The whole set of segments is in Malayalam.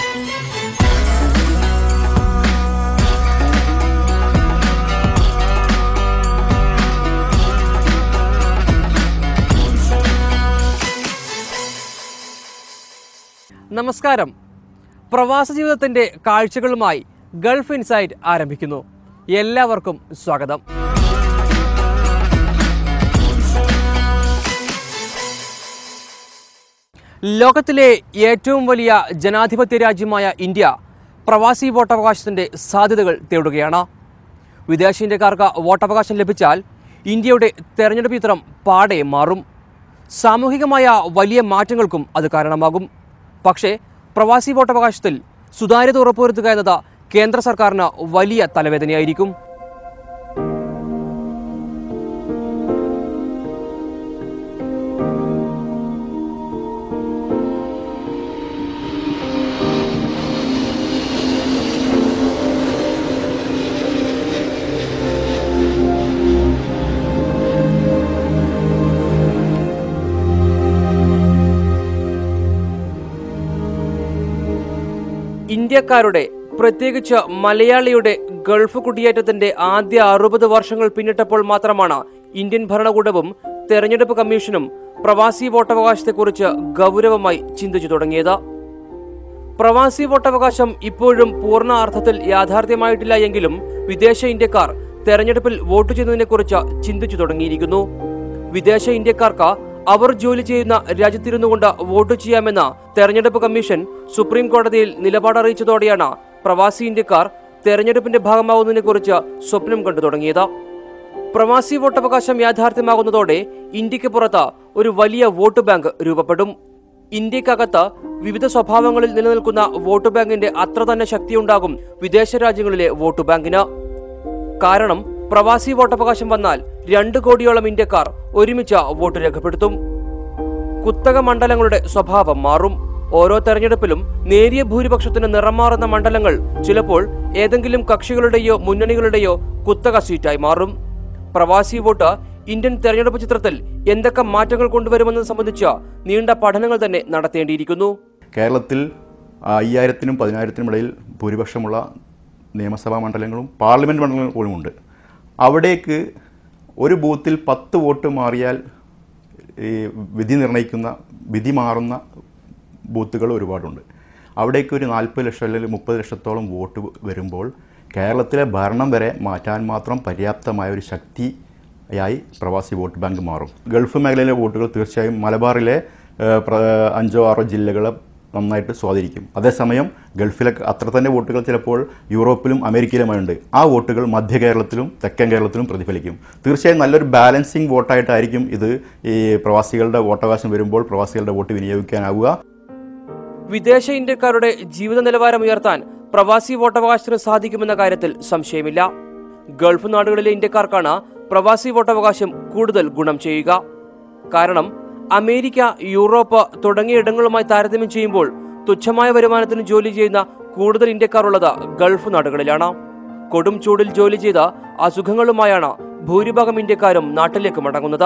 നമസ്കാരം പ്രവാസ ജീവിതത്തിന്റെ കാഴ്ചകളുമായി ഗൾഫ് ഇൻസൈറ്റ് ആരംഭിക്കുന്നു എല്ലാവർക്കും സ്വാഗതം ലോകത്തിലെ ഏറ്റവും വലിയ ജനാധിപത്യ രാജ്യമായ ഇന്ത്യ പ്രവാസി വോട്ടവകാശത്തിന്റെ സാധ്യതകൾ തേടുകയാണ് വിദേശ ഇന്ത്യക്കാർക്ക് വോട്ടവകാശം ലഭിച്ചാൽ ഇന്ത്യയുടെ തെരഞ്ഞെടുപ്പ് ചിത്രം പാടെ മാറും സാമൂഹികമായ വലിയ മാറ്റങ്ങൾക്കും അത് കാരണമാകും പക്ഷേ പ്രവാസി വോട്ടവകാശത്തിൽ സുതാര്യത ഉറപ്പുവരുത്തുക എന്നത് കേന്ദ്ര സർക്കാരിന് വലിയ തലവേദനയായിരിക്കും ഇന്ത്യക്കാരുടെ പ്രത്യേകിച്ച് മലയാളിയുടെ ഗൾഫ് കുടിയേറ്റത്തിന്റെ ആദ്യ അറുപത് വർഷങ്ങൾ പിന്നിട്ടപ്പോൾ മാത്രമാണ് ഇന്ത്യൻ ഭരണകൂടവും തെരഞ്ഞെടുപ്പ് കമ്മീഷനും പ്രവാസി വോട്ടവകാശത്തെക്കുറിച്ച് ഗൗരവമായി ചിന്തിച്ചു തുടങ്ങിയത് പ്രവാസി വോട്ടവകാശം ഇപ്പോഴും പൂർണ്ണ അർത്ഥത്തിൽ യാഥാർത്ഥ്യമായിട്ടില്ല എങ്കിലും വിദേശ ഇന്ത്യക്കാർ തെരഞ്ഞെടുപ്പിൽ വോട്ട് ചെയ്യുന്നതിനെക്കുറിച്ച് ചിന്തിച്ചു തുടങ്ങിയിരിക്കുന്നു വിദേശ ഇന്ത്യക്കാർക്ക് അവർ ജോലി ചെയ്യുന്ന രാജ്യത്തിരുന്നുകൊണ്ട് വോട്ട് ചെയ്യാമെന്ന തെരഞ്ഞെടുപ്പ് കമ്മീഷൻ സുപ്രീം കോടതിയിൽ നിലപാടറിയിച്ചതോടെയാണ് പ്രവാസി ഇന്ത്യക്കാർ തെരഞ്ഞെടുപ്പിന്റെ ഭാഗമാകുന്നതിനെക്കുറിച്ച് സ്വപ്നം കണ്ടു തുടങ്ങിയത് പ്രവാസി വോട്ടവകാശം യാഥാർത്ഥ്യമാകുന്നതോടെ ഇന്ത്യക്ക് പുറത്ത് ഒരു വലിയ വോട്ട് ബാങ്ക് രൂപപ്പെടും ഇന്ത്യക്കകത്ത് വിവിധ സ്വഭാവങ്ങളിൽ നിലനിൽക്കുന്ന വോട്ട് ബാങ്കിന്റെ അത്ര തന്നെ ശക്തിയുണ്ടാകും വിദേശ രാജ്യങ്ങളിലെ വോട്ട് ബാങ്കിന് കാരണം പ്രവാസി വോട്ടവകാശം വന്നാൽ രണ്ട് കോടിയോളം ഇന്ത്യക്കാർ ഒരുമിച്ച് വോട്ട് രേഖപ്പെടുത്തും കുത്തക മണ്ഡലങ്ങളുടെ സ്വഭാവം മാറും ഓരോ തെരഞ്ഞെടുപ്പിലും നേരിയ ഭൂരിപക്ഷത്തിന് നിറം മാറുന്ന മണ്ഡലങ്ങൾ ചിലപ്പോൾ ഏതെങ്കിലും കക്ഷികളുടെയോ മുന്നണികളുടെയോ കുത്തക സീറ്റായി മാറും പ്രവാസി വോട്ട് ഇന്ത്യൻ തെരഞ്ഞെടുപ്പ് ചിത്രത്തിൽ എന്തൊക്കെ മാറ്റങ്ങൾ കൊണ്ടുവരുമെന്നത് സംബന്ധിച്ച് നീണ്ട പഠനങ്ങൾ തന്നെ നടത്തേണ്ടിയിരിക്കുന്നു കേരളത്തിൽ അയ്യായിരത്തിനും പതിനായിരത്തിനും ഇടയിൽ ഭൂരിപക്ഷമുള്ള നിയമസഭാ മണ്ഡലങ്ങളും പാർലമെൻറ്റ് മണ്ഡലങ്ങളും പോലും ഉണ്ട് അവിടേക്ക് ഒരു ബൂത്തിൽ പത്ത് വോട്ട് മാറിയാൽ ഈ വിധി നിർണ്ണയിക്കുന്ന വിധി മാറുന്ന ബൂത്തുകൾ ഒരുപാടുണ്ട് അവിടേക്ക് ഒരു നാൽപ്പത് ലക്ഷം അല്ലെങ്കിൽ മുപ്പത് ലക്ഷത്തോളം വോട്ട് വരുമ്പോൾ കേരളത്തിലെ ഭരണം വരെ മാറ്റാൻ മാത്രം പര്യാപ്തമായ ഒരു ശക്തിയായി പ്രവാസി വോട്ട് ബാങ്ക് മാറും ഗൾഫ് മേഖലയിലെ വോട്ടുകൾ തീർച്ചയായും മലബാറിലെ ഏഹ്, പ്ര- അഞ്ചോ ആറോ ജില്ലകളെ നന്നായിട്ട് സ്വാധീനിക്കും അതേസമയം ഗൾഫിലെ അത്ര തന്നെ വോട്ടുകൾ ചിലപ്പോൾ യൂറോപ്പിലും അമേരിക്കയിലുമായുണ്ട് ആ വോട്ടുകൾ മധ്യ കേരളത്തിലും തെക്കൻ കേരളത്തിലും പ്രതിഫലിക്കും തീർച്ചയായും നല്ലൊരു ബാലൻസിങ് വോട്ടായിട്ടായിരിക്കും ഇത് ഈ പ്രവാസികളുടെ വോട്ടവകാശം വരുമ്പോൾ പ്രവാസികളുടെ വോട്ട് വിനിയോഗിക്കാനാവുക വിദേശ ഇന്ത്യക്കാരുടെ ജീവിത നിലവാരം ഉയർത്താൻ പ്രവാസി വോട്ടവകാശത്തിന് സാധിക്കുമെന്ന കാര്യത്തിൽ സംശയമില്ല ഗൾഫ് നാടുകളിലെ ഇന്ത്യക്കാർക്കാണ് പ്രവാസി വോട്ടവകാശം കൂടുതൽ ഗുണം ചെയ്യുക കാരണം അമേരിക്ക യൂറോപ്പ് തുടങ്ങിയ ഇടങ്ങളുമായി താരതമ്യം ചെയ്യുമ്പോൾ തുച്ഛമായ വരുമാനത്തിന് ജോലി ചെയ്യുന്ന കൂടുതൽ ഇന്ത്യക്കാർ ഉള്ളത് ഗൾഫ് നാടുകളിലാണ് കൊടും ചൂടിൽ ജോലി ചെയ്ത അസുഖങ്ങളുമായാണ് ഭൂരിഭാഗം ഇന്ത്യക്കാരും നാട്ടിലേക്ക് മടങ്ങുന്നത്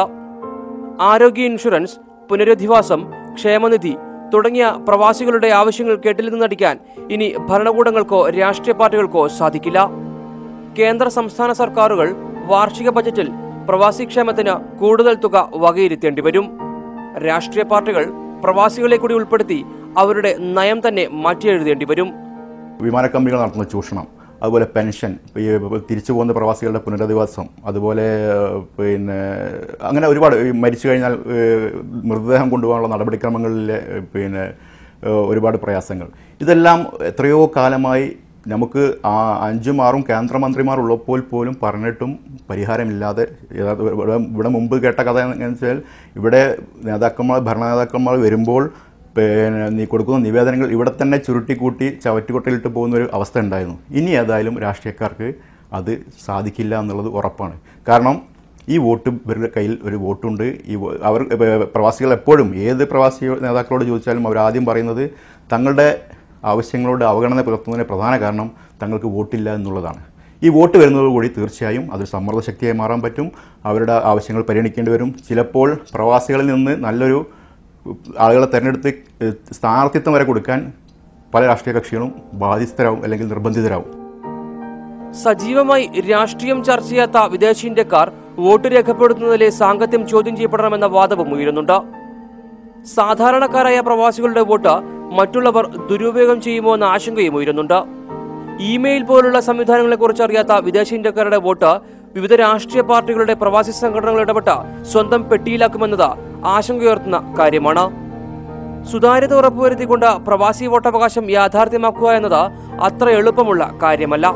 ആരോഗ്യ ഇൻഷുറൻസ് പുനരധിവാസം ക്ഷേമനിധി തുടങ്ങിയ പ്രവാസികളുടെ ആവശ്യങ്ങൾ കേട്ടില്ലെന്ന് നടിക്കാൻ ഇനി ഭരണകൂടങ്ങൾക്കോ രാഷ്ട്രീയ പാർട്ടികൾക്കോ സാധിക്കില്ല കേന്ദ്ര സംസ്ഥാന സർക്കാരുകൾ വാർഷിക ബജറ്റിൽ പ്രവാസി ക്ഷേമത്തിന് കൂടുതൽ തുക വകയിരുത്തേണ്ടി വരും രാഷ്ട്രീയ പാർട്ടികൾ പ്രവാസികളെ കൂടി ഉൾപ്പെടുത്തി അവരുടെ നയം തന്നെ മാറ്റിയെഴുതേണ്ടി വരും വിമാന കമ്പനികൾ നടത്തുന്ന ചൂഷണം അതുപോലെ പെൻഷൻ ഈ തിരിച്ചു പോകുന്ന പ്രവാസികളുടെ പുനരധിവാസം അതുപോലെ ഏഹ്, പിന്നെ അങ്ങനെ ഒരുപാട് ഈ മരിച്ചു കഴിഞ്ഞാൽ ഏഹ്, മൃതദേഹം കൊണ്ടുപോകാനുള്ള നടപടിക്രമങ്ങളിലെ ഏഹ്, പിന്നെ ഏഹ്, ഒരുപാട് പ്രയാസങ്ങൾ ഇതെല്ലാം എത്രയോ കാലമായി നമുക്ക് ആ അഞ്ചും ആറും കേന്ദ്രമന്ത്രിമാർ ഉള്ളപ്പോൾ പോലും പറഞ്ഞിട്ടും പരിഹാരമില്ലാതെ യഥാർത്ഥ- ഇവിടെ ഇവിടെ മുമ്പ് കേട്ട കഥ എന്ന് വെച്ചാൽ ഇവിടെ നേതാക്കന്മാർ ഭരണ നേതാക്കന്മാർ വരുമ്പോൾ പിന്നെ നീ കൊടുക്കുന്ന നിവേദനങ്ങൾ ഇവിടെ തന്നെ ചുരുട്ടിക്കൂട്ടി ചവറ്റുകൊട്ടയിലിട്ട് പോകുന്ന ഒരു അവസ്ഥ ഉണ്ടായിരുന്നു ഇനി ഏതായാലും രാഷ്ട്രീയക്കാർക്ക് അത് സാധിക്കില്ല എന്നുള്ളത് ഉറപ്പാണ് കാരണം ഈ വോട്ട് ഇവരുടെ കയ്യിൽ ഒരു വോട്ടുണ്ട് ഈ വോ- അവർ ഏ, പ്രവാസികൾ എപ്പോഴും ഏത് പ്രവാസി നേതാക്കളോട് ചോദിച്ചാലും അവർ ആദ്യം പറയുന്നത് തങ്ങളുടെ ആവശ്യങ്ങളോട് അവഗണന പുലർത്തുന്നതിന് പ്രധാന കാരണം തങ്ങൾക്ക് വോട്ടില്ല എന്നുള്ളതാണ് ഈ വോട്ട് വരുന്നതോടുകൂടി തീർച്ചയായും അതൊരു സമ്മർദ്ദ ശക്തിയായി മാറാൻ പറ്റും അവരുടെ ആവശ്യങ്ങൾ പരിഗണിക്കേണ്ടി വരും ചിലപ്പോൾ പ്രവാസികളിൽ നിന്ന് നല്ലൊരു ആളുകളെ തിരഞ്ഞെടുത്ത് ഏഹ്, സ്ഥാനാർത്ഥിത്വം വരെ കൊടുക്കാൻ പല രാഷ്ട്രീയ കക്ഷികളും ബാധ്യസ്ഥരാവും അല്ലെങ്കിൽ നിർബന്ധിതരാവും സജീവമായി രാഷ്ട്രീയം ചർച്ച ചെയ്യാത്ത വിദേശ ഇന്ത്യക്കാർ വോട്ട് രേഖപ്പെടുത്തുന്നതിലെ സാങ്കത്യം ചോദ്യം ചെയ്യപ്പെടണമെന്ന വാദവും ഉയരുന്നുണ്ട് സാധാരണക്കാരായ പ്രവാസികളുടെ വോട്ട് മറ്റുള്ളവർ ദുരുപയോഗം ചെയ്യുമോ എന്ന ആശങ്കയും ഉയരുന്നുണ്ട് ഇമെയിൽ പോലുള്ള സംവിധാനങ്ങളെക്കുറിച്ച് അറിയാത്ത വിദേശ ഇന്ത്യക്കാരുടെ വോട്ട് വിവിധ രാഷ്ട്രീയ പാർട്ടികളുടെ പ്രവാസി സംഘടനകൾ ഇടപെട്ട് സ്വന്തം പെട്ടിയിലാക്കുമെന്നത് ആശങ്കയുയർത്തുന്ന കാര്യമാണ് സുതാര്യത ഉറപ്പുവരുത്തിക്കൊണ്ട് പ്രവാസി വോട്ടവകാശം യാഥാർത്ഥ്യമാക്കുക എന്നത് അത്ര എളുപ്പമുള്ള കാര്യമല്ല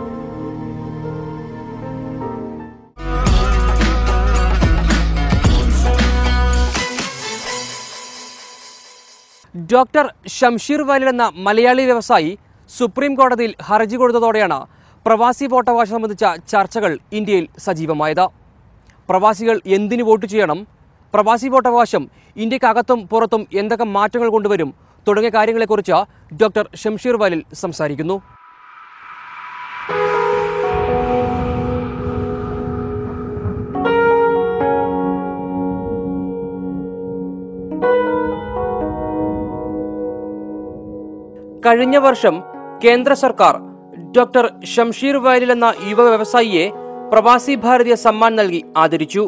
ഡോക്ടർ ഷംഷീർ വാലിൽ എന്ന മലയാളി വ്യവസായി സുപ്രീം കോടതിയിൽ ഹർജി കൊടുത്തതോടെയാണ് പ്രവാസി വോട്ടവകാശം സംബന്ധിച്ച ചർച്ചകൾ ഇന്ത്യയിൽ സജീവമായത് പ്രവാസികൾ എന്തിനു വോട്ട് ചെയ്യണം പ്രവാസി വോട്ടവകാശം ഇന്ത്യക്കകത്തും പുറത്തും എന്തൊക്കെ മാറ്റങ്ങൾ കൊണ്ടുവരും തുടങ്ങിയ കാര്യങ്ങളെക്കുറിച്ച് ഡോക്ടർ ഷംഷീർ വാലിൽ സംസാരിക്കുന്നു കഴിഞ്ഞ വർഷം കേന്ദ്ര സർക്കാർ ഡോക്ടർ ഷംഷീർ വയലിൽ എന്ന യുവ വ്യവസായിയെ പ്രവാസി ഭാരതീയ സമ്മാൻ നൽകി ആദരിച്ചു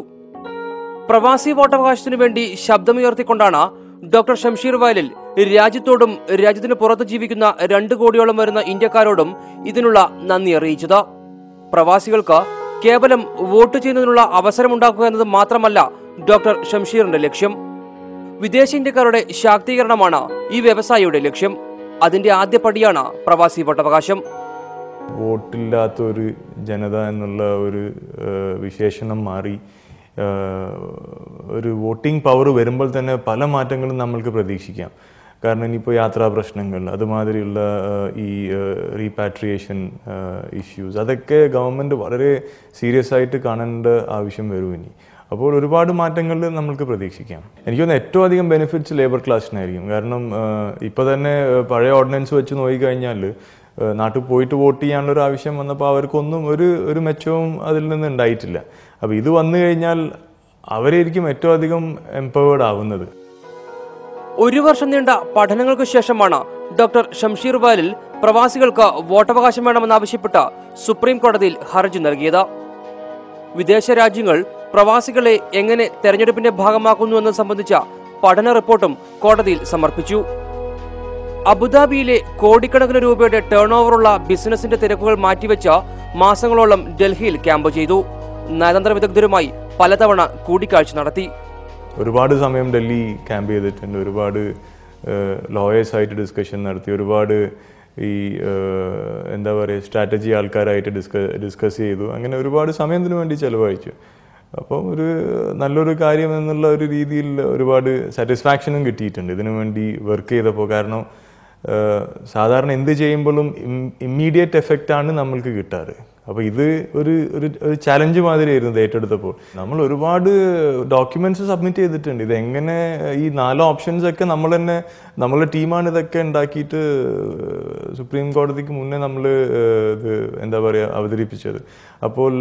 പ്രവാസി വോട്ടവകാശത്തിനു വേണ്ടി ശബ്ദമുയർത്തിക്കൊണ്ടാണ് ഡോക്ടർ ഷംഷീർ വയലിൽ രാജ്യത്തോടും രാജ്യത്തിന് പുറത്ത് ജീവിക്കുന്ന രണ്ട് കോടിയോളം വരുന്ന ഇന്ത്യക്കാരോടും ഇതിനുള്ള നന്ദി അറിയിച്ചത് പ്രവാസികൾക്ക് കേവലം വോട്ട് ചെയ്യുന്നതിനുള്ള അവസരമുണ്ടാക്കുക എന്നത് മാത്രമല്ല ഡോക്ടർ ഷംഷീറിന്റെ ലക്ഷ്യം വിദേശ ഇന്ത്യക്കാരുടെ ശാക്തീകരണമാണ് ഈ വ്യവസായിയുടെ ലക്ഷ്യം അതിന്റെ ആദ്യ പടിയാണ് പ്രവാസി വോട്ടവകാശം വോട്ടില്ലാത്ത ഒരു ജനത എന്നുള്ള ഒരു ഏഹ്, വിശേഷണം മാറി ഏഹ്, ഒരു വോട്ടിംഗ് പവർ വരുമ്പോൾ തന്നെ പല മാറ്റങ്ങളും നമ്മൾക്ക് പ്രതീക്ഷിക്കാം കാരണം ഇനിയിപ്പോൾ യാത്രാ പ്രശ്നങ്ങൾ അതുമാതിരിയുള്ള ഏഹ്, ഈ റീപാട്രിയേഷൻ ഇഷ്യൂസ് അതൊക്കെ ഗവൺമെൻറ് വളരെ സീരിയസ് ആയിട്ട് കാണേണ്ട ആവശ്യം വരും ഇനി അപ്പോൾ ഒരുപാട് മാറ്റങ്ങൾ നമ്മൾക്ക് പ്രതീക്ഷിക്കാം എനിക്ക് തോന്നുന്നു ഏറ്റവും അധികം ബെനിഫിറ്റ്സ് ലേബർ ക്ലാസ്സിനായിരിക്കും കാരണം ഇപ്പോൾ തന്നെ ഏഹ്, പഴയ ഓർഡിനൻസ് വെച്ച് നോക്കിക്കഴിഞ്ഞാൽ ഏഹ്, നാട്ടിൽ പോയിട്ട് വോട്ട് ചെയ്യാനുള്ള ഒരു ആവശ്യം വന്നപ്പോൾ അവർക്കൊന്നും ഒരു ഒരു മെച്ചവും അതിൽ നിന്ന് ഉണ്ടായിട്ടില്ല അപ്പോൾ ഇത് വന്നു കഴിഞ്ഞാൽ അവരായിരിക്കും ഏറ്റവും അധികം എംപവേർഡ് ആവുന്നത് ഒരു വർഷം നീണ്ട പഠനങ്ങൾക്ക് ശേഷമാണ് ഡോക്ടർ ഷംഷീർ വാലിൽ പ്രവാസികൾക്ക് വോട്ടവകാശം വേണമെന്നാവശ്യപ്പെട്ട് സുപ്രീം കോടതിയിൽ ഹർജി നൽകിയത് വിദേശ രാജ്യങ്ങൾ പ്രവാസികളെ എങ്ങനെ തെരഞ്ഞെടുപ്പിന്റെ ഭാഗമാക്കുന്നു എന്നത് സംബന്ധിച്ച പഠന റിപ്പോർട്ടും കോടതിയിൽ സമർപ്പിച്ചു അബുദാബിയിലെ കോടിക്കണക്കിന് രൂപയുടെ ടേൺ ഓവറുള്ള ബിസിനസിന്റെ തിരക്കുകൾ മാറ്റിവെച്ച മാസങ്ങളോളം ഡൽഹിയിൽ ക്യാമ്പ് ചെയ്തു നയതന്ത്ര വിദഗ്ധരുമായി പലതവണ കൂടിക്കാഴ്ച നടത്തി ഒരുപാട് സമയം ഡൽഹി ക്യാമ്പ് ചെയ്തിട്ടുണ്ട് ഒരുപാട് ലോയേഴ്സ് ആയിട്ട് ഡിസ്കഷൻ നടത്തി ഒരുപാട് ഈ ഏഹ്, എന്താ പറയുക സ്ട്രാറ്റജി ആൾക്കാരായിട്ട് ഡിസ്ക ഡിസ്കസ് ചെയ്തു അങ്ങനെ ഒരുപാട് സമയം ഇതിനു വേണ്ടി ചിലവഴിച്ചു അപ്പം ഒരു നല്ലൊരു കാര്യം എന്നുള്ള ഒരു രീതിയിൽ ഒരുപാട് സാറ്റിസ്ഫാക്ഷനും കിട്ടിയിട്ടുണ്ട് ഇതിനു വേണ്ടി വർക്ക് ചെയ്തപ്പോൾ കാരണം ഏഹ്, സാധാരണ എന്ത് ചെയ്യുമ്പോഴും ഇമ്മീഡിയറ്റ് എഫക്റ്റ് ആണ് നമ്മൾക്ക് കിട്ടാറ് അപ്പോൾ ഇത് ഒരു ഒരു ഒരു ചലഞ്ച് മാതിരിയായിരുന്നു ഇത് ഏറ്റെടുത്തപ്പോൾ നമ്മൾ ഒരുപാട് ഡോക്യുമെന്റ്സ് സബ്മിറ്റ് ചെയ്തിട്ടുണ്ട് ഇത് എങ്ങനെ ഈ നാല് ഓപ്ഷൻസ് ഒക്കെ നമ്മൾ തന്നെ നമ്മളെ ടീമാണ് ഇതൊക്കെ ഉണ്ടാക്കിയിട്ട് സുപ്രീം കോടതിക്ക് മുന്നേ നമ്മൾ ഇത് എന്താ പറയുക അവതരിപ്പിച്ചത് അപ്പോൾ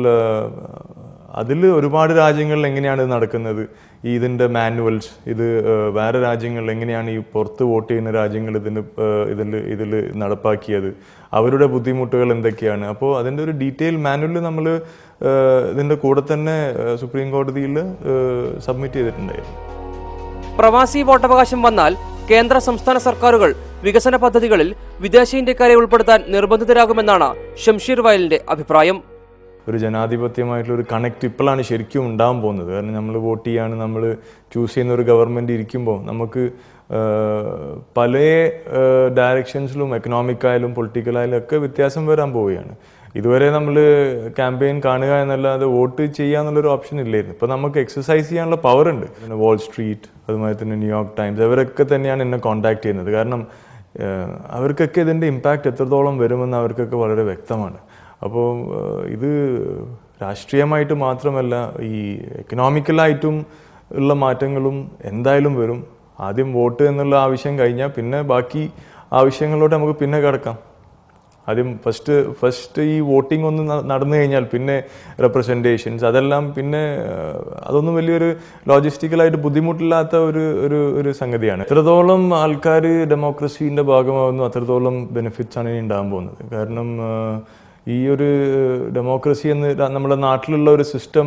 അതിൽ ഒരുപാട് രാജ്യങ്ങളിൽ എങ്ങനെയാണ് ഇത് നടക്കുന്നത് ഈ ഇതിൻ്റെ മാനുവൽസ് ഇത് ഏഹ്, വേറെ രാജ്യങ്ങളിൽ എങ്ങനെയാണ് ഈ പുറത്ത് വോട്ട് ചെയ്യുന്ന രാജ്യങ്ങൾ ഇതിന് ഇതിൽ ഇതിൽ നടപ്പാക്കിയത് അവരുടെ ബുദ്ധിമുട്ടുകൾ എന്തൊക്കെയാണ് അപ്പോൾ അതിൻ്റെ ഒരു ഡീറ്റെയിൽ മാനുവൽ നമ്മൾ ഇതിൻ്റെ കൂടെ തന്നെ ഏഹ്, സുപ്രീം കോടതിയിൽ സബ്മിറ്റ് ചെയ്തിട്ടുണ്ടായിരുന്നു പ്രവാസി വോട്ടവകാശം വന്നാൽ കേന്ദ്ര സംസ്ഥാന സർക്കാരുകൾ വികസന പദ്ധതികളിൽ വിദേശ ഇന്ത്യക്കാരെ ഉൾപ്പെടുത്താൻ നിർബന്ധിതരാകുമെന്നാണ് ഷംഷീർ വയലിന്റെ അഭിപ്രായം ഒരു ജനാധിപത്യമായിട്ടുള്ള ഒരു കണക്ട് ഇപ്പോഴാണ് ശരിക്കും ഉണ്ടാകാൻ പോകുന്നത് കാരണം നമ്മൾ വോട്ട് ചെയ്യാണ് നമ്മൾ ചൂസ് ചെയ്യുന്ന ഒരു ഗവൺമെൻറ് ഇരിക്കുമ്പോൾ നമുക്ക് ആഹ്, പല ഡയറക്ഷൻസിലും എക്കണോമിക്കായാലും പൊളിറ്റിക്കലായാലും ഒക്കെ വ്യത്യാസം വരാൻ പോവുകയാണ് ഇതുവരെ നമ്മൾ ക്യാമ്പയിൻ കാണുക എന്നല്ലാതെ വോട്ട് ചെയ്യുക എന്നുള്ളൊരു ഓപ്ഷൻ ഇല്ലായിരുന്നു ഇപ്പോൾ നമുക്ക് എക്സസൈസ് ചെയ്യാനുള്ള പവർ ഉണ്ട് പിന്നെ വാൾ സ്ട്രീറ്റ് അതുമാതിരി തന്നെ ന്യൂയോർക്ക് ടൈംസ് അവരൊക്കെ തന്നെയാണ് എന്നെ കോൺടാക്ട് ചെയ്യുന്നത് കാരണം ആഹ്, അവർക്കൊക്കെ ഇതിൻ്റെ ഇമ്പാക്റ്റ് എത്രത്തോളം വരുമെന്ന് അവർക്കൊക്കെ വളരെ വ്യക്തമാണ് അപ്പോൾ ഏഹ്, ഇത് രാഷ്ട്രീയമായിട്ട് മാത്രമല്ല ഈ എക്കണോമിക്കലായിട്ടും ഉള്ള മാറ്റങ്ങളും എന്തായാലും വരും ആദ്യം വോട്ട് എന്നുള്ള ആവശ്യം കഴിഞ്ഞാൽ പിന്നെ ബാക്കി ആവശ്യങ്ങളിലോട്ട് നമുക്ക് പിന്നെ കിടക്കാം ആദ്യം ഫസ്റ്റ് ഫസ്റ്റ് ഈ വോട്ടിംഗ് ഒന്ന് ന- നടന്നു കഴിഞ്ഞാൽ പിന്നെ റെപ്രസെൻറ്റേഷൻസ് അതെല്ലാം പിന്നെ ആ, അതൊന്നും വലിയൊരു ലോജിസ്റ്റിക്കലായിട്ട് ബുദ്ധിമുട്ടില്ലാത്ത ഒരു ഒരു ഒരു സംഗതിയാണ് എത്രത്തോളം ആൾക്കാർ ഡെമോക്രസീൻ്റെ ഭാഗമാകുന്നു അത്രത്തോളം ബെനിഫിറ്റ്സ് ആണ് ഇനി ഉണ്ടാകാൻ പോകുന്നത് കാരണം ആ, ഈ ഒരു ഡെമോക്രസി എന്ന് ര- നമ്മുടെ നാട്ടിലുള്ള ഒരു സിസ്റ്റം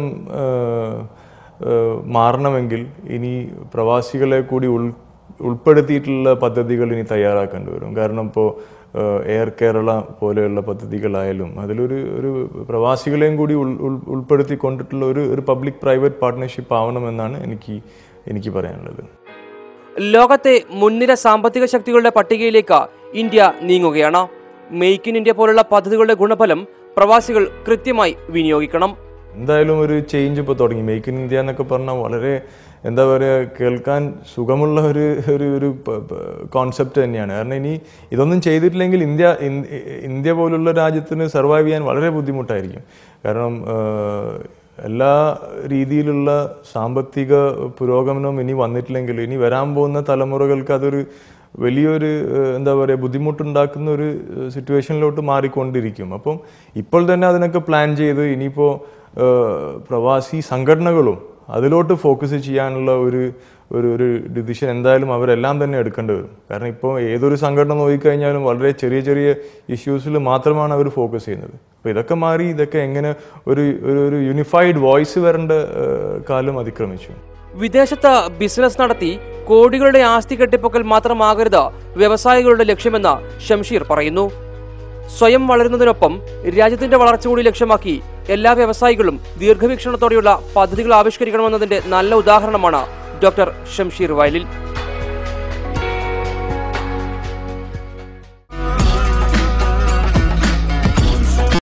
മാറണമെങ്കിൽ ഇനി പ്രവാസികളെ കൂടി ഉൾ ഉൾപ്പെടുത്തിയിട്ടുള്ള പദ്ധതികൾ ഇനി തയ്യാറാക്കേണ്ടി വരും കാരണം ഇപ്പോൾ എയർ കേരള പോലെയുള്ള പദ്ധതികളായാലും അതിലൊരു ഒരു പ്രവാസികളെയും കൂടി ഉൾ ഉൾ- ഉൾപ്പെടുത്തിക്കൊണ്ടിട്ടുള്ള ഒരു ഒരു പബ്ലിക് പ്രൈവറ്റ് പാർട്ട്ണർഷിപ്പ് ആവണമെന്നാണ് എനിക്ക് എനിക്ക് പറയാനുള്ളത് ലോകത്തെ മുൻനിര സാമ്പത്തിക ശക്തികളുടെ പട്ടികയിലേക്ക് ഇന്ത്യ നീങ്ങുകയാണ് മെയ്ക്ക് ഇൻ ഇന്ത്യ പോലുള്ള പദ്ധതികളുടെ ഗുണഫലം പ്രവാസികൾ കൃത്യമായി വിനിയോഗിക്കണം എന്തായാലും ഒരു ചേഞ്ച് ഇപ്പോൾ തുടങ്ങി മേക്ക് ഇൻ ഇന്ത്യ എന്നൊക്കെ പറഞ്ഞാൽ വളരെ എന്താ പറയുക കേൾക്കാൻ സുഖമുള്ള ഒരു ഒരു ഒരു കോൺസെപ്റ്റ് തന്നെയാണ് കാരണം ഇനി ഇതൊന്നും ചെയ്തിട്ടില്ലെങ്കിൽ ഇന്ത്യ ഇൻ- ഇന്ത്യ പോലുള്ള രാജ്യത്തിന് സർവൈവ് ചെയ്യാൻ വളരെ ബുദ്ധിമുട്ടായിരിക്കും കാരണം ആഹ്, എല്ലാ രീതിയിലുള്ള സാമ്പത്തിക പുരോഗമനവും ഇനി വന്നിട്ടില്ലെങ്കിൽ ഇനി വരാൻ പോകുന്ന തലമുറകൾക്ക് അതൊരു വലിയൊരു ഏഹ്, എന്താ പറയുക ബുദ്ധിമുട്ടുണ്ടാക്കുന്ന ഒരു സിറ്റുവേഷനിലോട്ട് മാറിക്കൊണ്ടിരിക്കും അപ്പം ഇപ്പോൾ തന്നെ അതിനൊക്കെ പ്ലാൻ ചെയ്ത് ഇനിയിപ്പോൾ പ്രവാസി സംഘടനകളും അതിലോട്ട് ഫോക്കസ് ചെയ്യാനുള്ള ഒരു ഒരു ഒരു ഡിസിഷൻ എന്തായാലും അവരെല്ലാം തന്നെ എടുക്കേണ്ടി വരും കാരണം ഇപ്പോൾ ഏതൊരു സംഘടന നോക്കിക്കഴിഞ്ഞാലും വളരെ ചെറിയ ചെറിയ ഇഷ്യൂസിൽ മാത്രമാണ് അവർ ഫോക്കസ് ചെയ്യുന്നത് അപ്പോൾ ഇതൊക്കെ മാറി ഇതൊക്കെ എങ്ങനെ ഒരു ഒരു ഒരു യൂണിഫൈഡ് വോയിസ് വരേണ്ട ഏഹ്, കാലം അതിക്രമിച്ചു വിദേശത്ത് ബിസിനസ് നടത്തി കോടികളുടെ ആസ്തി കെട്ടിപ്പൊക്കൽ മാത്രമാകരുത് വ്യവസായികളുടെ ലക്ഷ്യമെന്ന് ഷംഷീർ പറയുന്നു സ്വയം വളരുന്നതിനൊപ്പം രാജ്യത്തിന്റെ വളർച്ച കൂടി ലക്ഷ്യമാക്കി എല്ലാ വ്യവസായികളും ദീർഘവീക്ഷണത്തോടെയുള്ള പദ്ധതികൾ ആവിഷ്കരിക്കണമെന്നതിന്റെ നല്ല ഉദാഹരണമാണ് ഡോക്ടർ ഷംഷീർ വയലിൽ